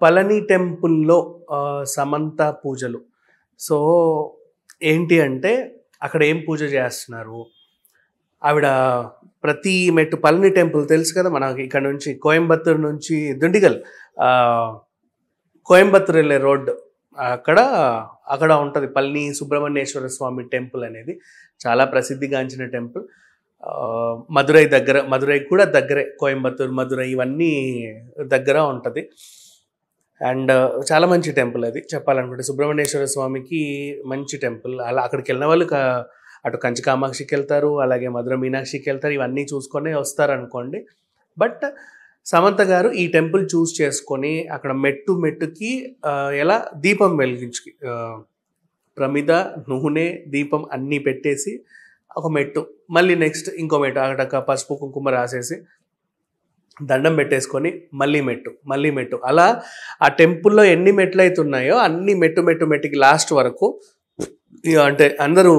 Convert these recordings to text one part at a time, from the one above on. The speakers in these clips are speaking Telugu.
పళని టెంపుల్లో ఆ, సమంత పూజలు సో ఏంటి అంటే అక్కడ ఏం పూజ చేస్తున్నారు ఆవిడ ప్రతి మెట్టు పళని టెంపుల్ తెలుసు కదా మనకి ఇక్కడ నుంచి కోయంబత్తూర్ నుంచి దుండిగల్ ఆ, కోయంబత్తూర్ వెళ్ళే రోడ్ అక్కడ అక్కడ ఉంటుంది పళని సుబ్రహ్మణ్యేశ్వర స్వామి టెంపుల్ అనేది చాలా ప్రసిద్ధిగాంచిన టెంపుల్ ఆ, మదురై దగ్గర మదురై కూడా దగ్గరే కోయంబత్తూర్ మదురై ఇవన్నీ దగ్గర ఉంటుంది అండ్ చాలా మంచి టెంపుల్ అది చెప్పాలనుకుంటే సుబ్రహ్మణ్యేశ్వర స్వామికి మంచి టెంపుల్ అలా అక్కడికి వెళ్ళిన వాళ్ళు క- అటు కంచి కామాక్షికి వెళ్తారు అలాగే మధుర మీనాక్షికి వెళ్తారు ఇవన్నీ చూసుకొని వస్తారు అనుకోండి బట్ సమంత గారు ఈ టెంపుల్ చూస్ చేసుకొని అక్కడ మెట్టు మెట్టుకి ఆ, ఎలా దీపం వెలిగించి ఆ, ప్రమిద నూనె దీపం అన్నీ పెట్టేసి ఒక మెట్టు మళ్ళీ నెక్స్ట్ ఇంకో మెట్టు అక్కడ పసుపు కుంకుమ రాసేసి దండం పెట్టేసుకొని మళ్ళీ మెట్టు మళ్ళీ మెట్టు అలా ఆ టెంపుల్లో ఎన్ని మెట్లు అయితే ఉన్నాయో అన్ని మెట్టు మెట్టు మెట్టుకి లాస్ట్ వరకు ఇక అంటే అందరూ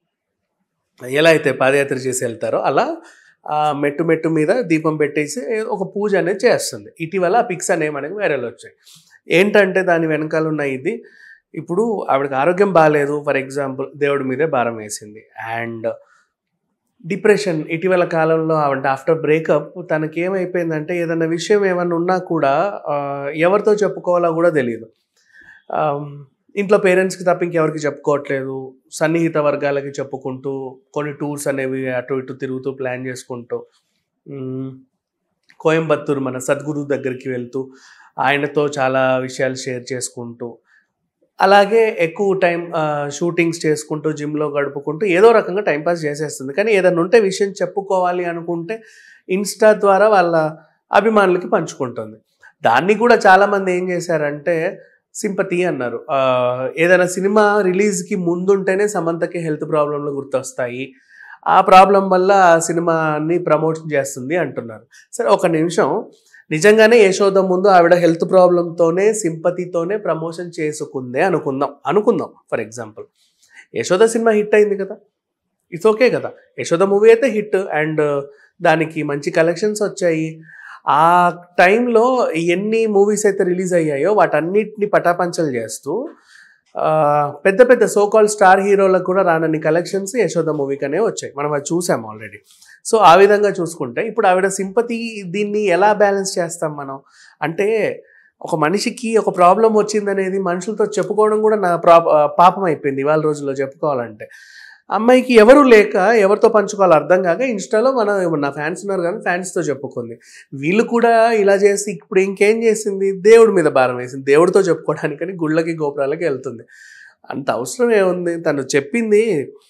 ఎలా అయితే పాదయాత్ర చేసి వెళ్తారో అలా ఆ మెట్టు మెట్టు మీద దీపం పెట్టేసి ఒక పూజ అనేది చేస్తుంది ఇటీవల ఆ పిక్స్ అనేవి మనకి వైరల్ వచ్చాయి ఏంటంటే దాని వెనకాల ఉన్న ఇది ఇప్పుడు ఆవిడకి ఆరోగ్యం బాగాలేదు ఫర్ ఎగ్జాంపుల్ దేవుడి మీదే భారం వేసింది అండ్ డిప్రెషన్ ఇటీవల కాలంలో ఆవిడ ఆఫ్టర్ బ్రేకప్ తనకి ఏమైపోయిందంటే ఏదైనా విషయం ఏమన్నా ఉన్నా కూడా ఆ, ఎవరితో చెప్పుకోవాలో కూడా తెలియదు ఆమ్, ఇంట్లో పేరెంట్స్కి తప్ప ఇంకెవరికి చెప్పుకోవట్లేదు సన్నిహిత వర్గాలకి చెప్పుకుంటూ కొన్ని టూర్స్ అనేవి అటు ఇటు తిరుగుతూ ప్లాన్ చేసుకుంటూ మ్, కోయంబత్తూరు మన సద్గురు దగ్గరికి వెళ్తూ ఆయనతో చాలా విషయాలు షేర్ చేసుకుంటూ అలాగే ఎక్కువ టైం షూటింగ్స్ చేసుకుంటూ జిమ్లో గడుపుకుంటూ ఏదో రకంగా టైంపాస్ చేసేస్తుంది కానీ ఏదైనా ఉంటే విషయం చెప్పుకోవాలి అనుకుంటే ఇన్స్టా ద్వారా వాళ్ళ అభిమానులకి పంచుకుంటుంది దాన్ని కూడా చాలామంది ఏం చేశారంటే సింపతి అన్నారు ఆ, ఏదైనా సినిమా రిలీజ్కి ముందుంటేనే సమంతకి హెల్త్ ప్రాబ్లంలు గుర్తొస్తాయి ఆ ప్రాబ్లం వల్ల ఆ సినిమాని ప్రమోట్ చేస్తుంది అంటున్నారు సరే ఒక నిమిషం నిజంగానే యశోద ముందు ఆవిడ హెల్త్ ప్రాబ్లంతోనే సింపతితోనే ప్రమోషన్ చేసుకుందే అనుకుందాం అనుకుందాం for example Yashoda cinema hit అయింది కదా ఇట్స్ ఓకే కదా యశోద మూవీ అయితే హిట్ అండ్ దానికి మంచి కలెక్షన్స్ వచ్చాయి ఆ టైంలో ఎన్ని మూవీస్ అయితే రిలీజ్ అయ్యాయో వాటన్నిటిని పటాపంచలు చేస్తూ ఆ, పెద్ద పెద్ద సోకాల్ స్టార్ హీరోలకు కూడా రానన్ని కలెక్షన్స్ యశోద మూవీకనే వచ్చాయి మనం అది చూసాం ఆల్రెడీ సో ఆ విధంగా చూసుకుంటే ఇప్పుడు ఆవిడ సింపతి దీన్ని ఎలా బ్యాలెన్స్ చేస్తాం మనం అంటే ఒక మనిషికి ఒక ప్రాబ్లం వచ్చిందనేది మనుషులతో చెప్పుకోవడం కూడా నా ప్రా పాపం అయిపోయింది ఇవాళ రోజుల్లో చెప్పుకోవాలంటే అమ్మాయికి ఎవరు లేక ఎవరితో పంచుకోవాలో అర్థం కాక ఇన్స్టాలో మన నా ఫ్యాన్స్ ఉన్నారు కానీ ఫ్యాన్స్తో చెప్పుకుంది వీళ్ళు కూడా ఇలా చేసి ఇప్పుడు ఇంకేం చేసింది దేవుడి మీద భారం వేసింది దేవుడితో చెప్పుకోవడానికని గుళ్ళకి గోపురాలకి వెళ్తుంది అంత అవసరం ఏముంది తను చెప్పింది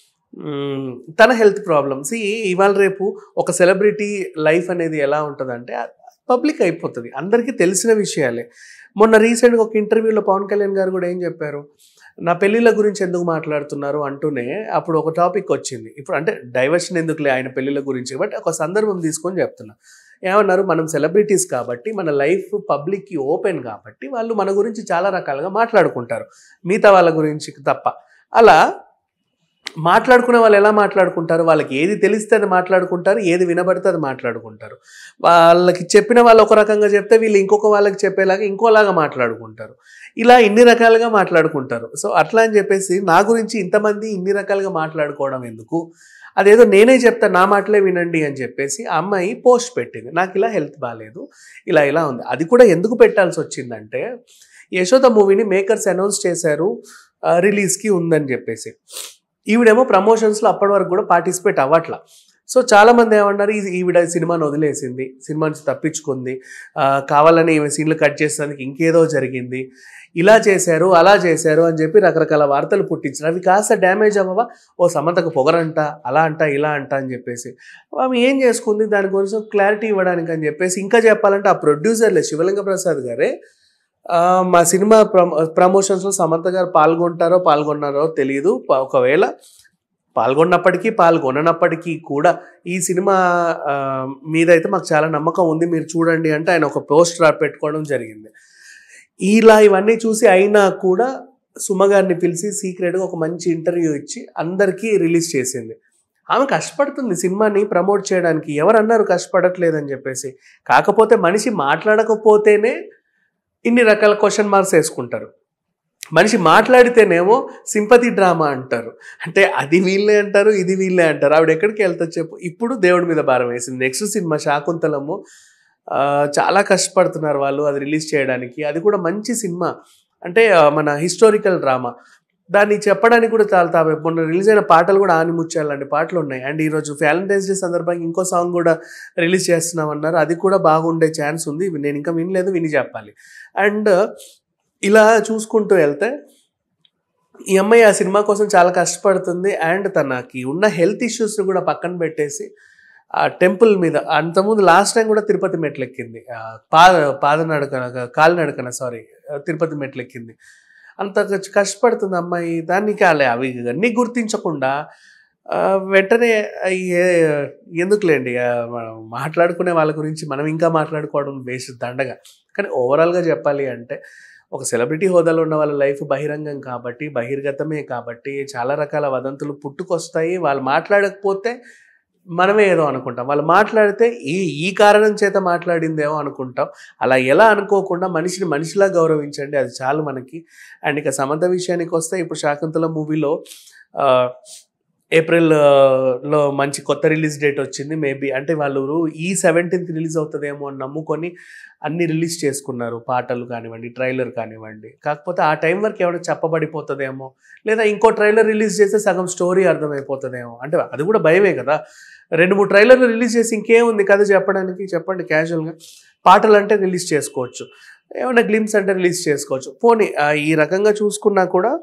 మ్, తన హెల్త్ ప్రాబ్లమ్స్ ఇవాళ రేపు ఒక సెలబ్రిటీ లైఫ్ అనేది ఎలా ఉంటుందంటే పబ్లిక్ అయిపోతుంది అందరికీ తెలిసిన విషయాలే మొన్న రీసెంట్గా ఒక ఇంటర్వ్యూలో పవన్ కళ్యాణ్ గారు కూడా ఏం చెప్పారు నా పెళ్ళిళ్ళ గురించి ఎందుకు మాట్లాడుతున్నారు అంటూనే అప్పుడు ఒక టాపిక్ వచ్చింది ఇప్పుడు అంటే డైవర్షన్ ఎందుకులే ఆయన పెళ్ళిళ్ళ గురించి బట్ ఒక సందర్భం తీసుకొని చెప్తున్నా ఏమన్నారు మనం సెలబ్రిటీస్ కాబట్టి మన లైఫ్ పబ్లిక్కి ఓపెన్ కాబట్టి వాళ్ళు మన గురించి చాలా రకాలుగా మాట్లాడుకుంటారు మిగతా వాళ్ళ గురించి తప్ప అలా మాట్లాడుకునే వాళ్ళు ఎలా మాట్లాడుకుంటారు వాళ్ళకి ఏది తెలిస్తే అది మాట్లాడుకుంటారు ఏది వినబడితే అది మాట్లాడుకుంటారు వాళ్ళకి చెప్పిన వాళ్ళు ఒక రకంగా చెప్తే వీళ్ళు ఇంకొక వాళ్ళకి చెప్పేలాగా ఇంకోలాగా మాట్లాడుకుంటారు ఇలా ఇన్ని రకాలుగా మాట్లాడుకుంటారు సో అట్లా అని చెప్పేసి నా గురించి ఇంతమంది ఇన్ని రకాలుగా మాట్లాడుకోవడం ఎందుకు అదేదో నేనే చెప్తా నా మాటలే వినండి అని చెప్పేసి ఆ అమ్మాయి పోస్ట్ పెట్టింది నాకు ఇలా హెల్త్ బాగాలేదు ఇలా ఇలా ఉంది అది కూడా ఎందుకు పెట్టాల్సి వచ్చిందంటే యశోద మూవీని మేకర్స్ అనౌన్స్ చేశారు రిలీజ్కి ఉందని చెప్పేసి ఈవిడేమో ప్రమోషన్స్లో అప్పటి వరకు కూడా పార్టిసిపేట్ అవ్వట్లా సో చాలామంది ఏమన్నారు "ఈ- ఈవిడ సినిమాను వదిలేసింది సినిమా నుంచి తప్పించుకుంది ఆ, కావాలని ఈమె సీన్లు కట్ చేసేందుకు ఇంకేదో జరిగింది ఇలా చేశారు అలా చేశారు అని చెప్పి రకరకాల వార్తలు పుట్టించారు అవి కాస్త డ్యామేజ్ అవ్వవా ఓ సమంతకు పొగరంట అలా అంట ఇలా అంట అని చెప్పేసి ఆమె ఏం చేసుకుంది దాని గురించి క్లారిటీ ఇవ్వడానికి అని చెప్పేసి ఇంకా చెప్పాలంటే ఆ ప్రొడ్యూసర్లే శివలింగ ప్రసాద్ గారే ఆ, మా సినిమా ప్రమో ప్రమోషన్స్లో సమంత గారు పాల్గొంటారో పాల్గొన్నారో తెలియదు ప- ఒకవేళ పాల్గొన్నప్పటికీ పాల్గొననప్పటికీ కూడా ఈ సినిమా ఆ, మీద అయితే మాకు చాలా నమ్మకం ఉంది మీరు చూడండి అంటే ఆయన ఒక పోస్టర్ పెట్టుకోవడం జరిగింది ఇలా ఇవన్నీ చూసి అయినా కూడా సుమ గారిని పిలిచి సీక్రెట్గా ఒక మంచి ఇంటర్వ్యూ ఇచ్చి అందరికీ రిలీజ్ చేసింది ఆమె కష్టపడుతుంది సినిమాని ప్రమోట్ చేయడానికి ఎవరు అన్నారు కష్టపడట్లేదని చెప్పేసి కాకపోతే మనిషి మాట్లాడకపోతేనే ఇన్ని రకాల క్వశ్చన్ మార్క్స్ వేసుకుంటారు మనిషి మాట్లాడితేనేమో సింపతి డ్రామా అంటారు అంటే అది వీళ్ళే అంటారు ఇది వీళ్ళే అంటారు ఆవిడ ఎక్కడికి వెళ్తా చెప్పు ఇప్పుడు దేవుడి మీద భారం వేసింది నెక్స్ట్ సినిమా శాకుంతలము ఆ, చాలా కష్టపడుతున్నారు వాళ్ళు అది రిలీజ్ చేయడానికి అది కూడా మంచి సినిమా అంటే ఆ, మన హిస్టారికల్ డ్రామా దాన్ని చెప్పడానికి కూడా చాలా తా- మొన్న రిలీజ్ అయిన పాటలు కూడా ఆని ముచ్చాలండి పాటలు ఉన్నాయి అండ్ ఈరోజు వ్యాలంటైన్స్ డే సందర్భంగా ఇంకో సాంగ్ కూడా రిలీజ్ చేస్తున్నామన్నారు అది కూడా బాగుండే ఛాన్స్ ఉంది ఇవి నేను ఇంకా వినలేదు విని చెప్పాలి అండ్ ఇలా చూసుకుంటూ వెళ్తే ఈ అమ్మాయి ఆ సినిమా కోసం చాలా కష్టపడుతుంది అండ్ తనకి ఉన్న హెల్త్ ఇష్యూస్ని కూడా పక్కన పెట్టేసి ఆ టెంపుల్ మీద అంతకుముందు లాస్ట్ టైం కూడా తిరుపతి మెట్లు ఎక్కింది ఆ, పాద పాదనడకన కాలినడకన సారీ తిరుపతి మెట్లు ఎక్కింది అంత కష్ట- కష్టపడుతుంది అమ్మాయి దాన్ని కాలే అవి అన్నీ గుర్తించకుండా ఆ, వెంటనే ఏ- ఎందుకులేండి ఆ, మనం మాట్లాడుకునే వాళ్ళ గురించి మనం ఇంకా మాట్లాడుకోవడం వేస్ట్ దండగా కానీ ఓవరాల్గా చెప్పాలి అంటే ఒక సెలబ్రిటీ హోదాలో ఉన్న వాళ్ళ లైఫ్ బహిరంగం కాబట్టి బహిర్గతమే కాబట్టి చాలా రకాల వదంతులు పుట్టుకొస్తాయి వాళ్ళు మాట్లాడకపోతే మనమే ఏదో అనుకుంటాం వాళ్ళు మాట్లాడితే ఈ ఈ కారణం చేత మాట్లాడిందేమో అనుకుంటాం అలా ఎలా అనుకోకుండా మనిషిని మనిషిలా గౌరవించండి అది చాలు మనకి అండ్ ఇక సమంత విషయానికి వస్తే ఇప్పుడు శాకుంతల మూవీలో ఏప్రిల్ ఆ, లో మంచి కొత్త రిలీజ్ డేట్ వచ్చింది మేబీ అంటే వాళ్ళు ఈ సెవెంటీన్త్ రిలీజ్ అవుతుందేమో అని నమ్ముకొని అన్ని రిలీజ్ చేసుకున్నారు పాటలు కానివ్వండి ట్రైలర్ కానివ్వండి కాకపోతే ఆ టైం వరకు ఏమైనా చెప్పబడిపోతుందేమో లేదా ఇంకో ట్రైలర్ రిలీజ్ చేస్తే సగం స్టోరీ అర్థమైపోతుందేమో అంటే అది కూడా భయమే కదా రెండు మూడు ట్రైలర్లు రిలీజ్ చేసి ఇంకేముంది కథ చెప్పడానికి చెప్పండి క్యాజువల్గా పాటలు అంటే రిలీజ్ చేసుకోవచ్చు ఏమైనా గ్లిమ్స్ అంటే రిలీజ్ చేసుకోవచ్చు పోనీ ఆ, ఈ రకంగా చూసుకున్నా కూడా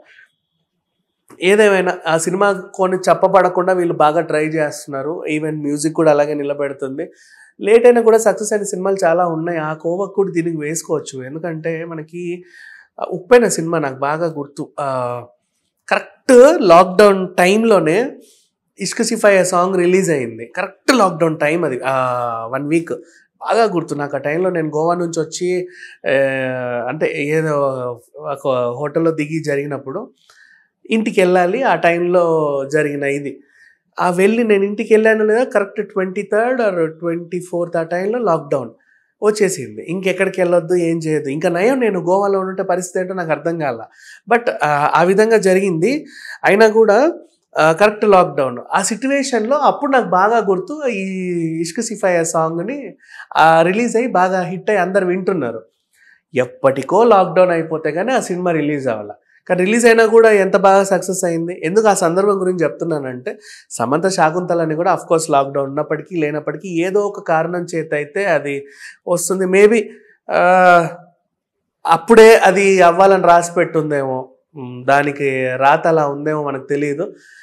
ఏదేమైనా ఆ సినిమా కొన్ని చెప్పబడకుండా వీళ్ళు బాగా ట్రై చేస్తున్నారు ఈవెన్ మ్యూజిక్ కూడా అలాగే నిలబెడుతుంది లేట్ అయినా కూడా సక్సెస్ అయిన సినిమాలు చాలా ఉన్నాయి ఆ కోవకు కూడా దీనికి వేసుకోవచ్చు ఎందుకంటే మనకి ఆ, ఉప్పెన సినిమా నాకు బాగా గుర్తు కరెక్ట్ లాక్డౌన్ టైంలోనే ఇష్క సిఫాయ సాంగ్ రిలీజ్ అయింది కరెక్ట్ లాక్డౌన్ టైం అది వన్ వీక్ బాగా గుర్తు నాకు ఆ టైంలో నేను గోవా నుంచి వచ్చి ఆ, అంటే ఏదో ఒక హోటల్లో దిగి జరిగినప్పుడు ఇంటికి వెళ్ళాలి ఆ టైంలో జరిగిన ఇది ఆ వెళ్ళి నేను ఇంటికి వెళ్ళాను లేదా correct twenty third or twenty fourth ఆ టైంలో లాక్డౌన్ వచ్చేసింది ఇంకెక్కడికి వెళ్ళొద్దు ఏం చేయొద్దు ఇంకా నయం నేను గోవాలో ఉంటే పరిస్థితి ఏంటో నాకు అర్థం కాల బట్ ఆ విధంగా జరిగింది అయినా కూడా కరెక్ట్ లాక్డౌన్ ఆ సిచ్యువేషన్లో అప్పుడు నాకు బాగా గుర్తు ఈ ఇష్క సిఫాయ సాంగ్ని రిలీజ్ అయ్యి బాగా హిట్ అయ్యి అందరు వింటున్నారు ఎప్పటికో లాక్డౌన్ అయిపోతే కానీ ఆ సినిమా రిలీజ్ అవ్వాలి కానీ రిలీజ్ అయినా కూడా ఎంత బాగా సక్సెస్ అయింది ఎందుకు ఆ సందర్భం గురించి చెప్తున్నానంటే సమంత శాకుంతలని కూడా అఫ్ కోర్స్ లాక్డౌన్ ఉన్నప్పటికీ లేనప్పటికీ ఏదో ఒక కారణం చేత అయితే అది వస్తుంది మేబీ అప్పుడే అది అవ్వాలని రాసి పెట్టుందేమో ఉమ్, దానికి రాత అలా ఉందేమో మనకు తెలియదు